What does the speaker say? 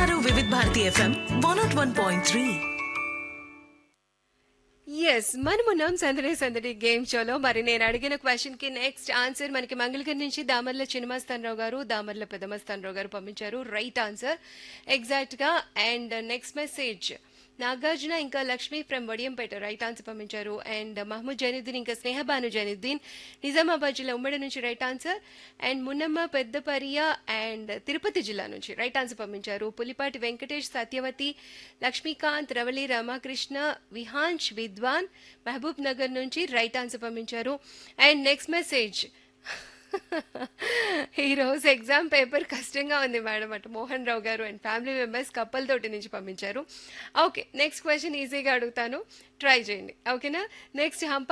వింటున్నారు Vividh Bharati FM one nought one point three ఎస్ మనమున్నాం సందడి సందడి గేమ్ షోలో మరి నేను అడిగిన క్వశ్చన్ కి నెక్స్ట్ ఆన్సర్ మనకి మంగళగిరి నుంచి దామర్ల చిన్నమస్తానరావు గారు దామర్ల పెద్దమస్తానరావు గారు పంపించారు రైట్ ఆన్సర్ ఎగ్జాక్ట్ గా అండ్ నెక్స్ట్ మెసేజ్ నాగార్జున ఇంకా Lakshmi from Vadiyampeta right answer పంపించారు అండ్ మహమూద్ జైనుద్దీన్ ఇంకా స్నేహబాను జైనుద్దీన్ నిజామాబాద్ జిల్లా ఉమ్మడి నుంచి right answer and Munnamma Peddapariya and Tirupati జిల్లా నుంచి రైట్ ఆన్సర్ పంపించారు పులిపాటి వెంకటేష్ సత్యవతి లక్ష్మీకాంత్ రవళి రామకృష్ణ విహాంష్ విద్వాన్ మహబూబ్ నగర్ నుంచి రైట్ ఆన్సర్ పంపించారు అండ్ నెక్స్ట్ మెసేజ్ ఈ రోజు ఎగ్జామ్ పేపర్ కష్టంగా ఉంది మేడం అటు మోహన్ రావు గారు అండ్ ఫ్యామిలీ మెంబర్స్ కప్పల్ తోటి నుంచి పంపించారు ఓకే నెక్స్ట్ క్వశ్చన్ ఈజీగా అడుగుతాను ట్రై చేయండి ఓకేనా నెక్స్ట్ హంప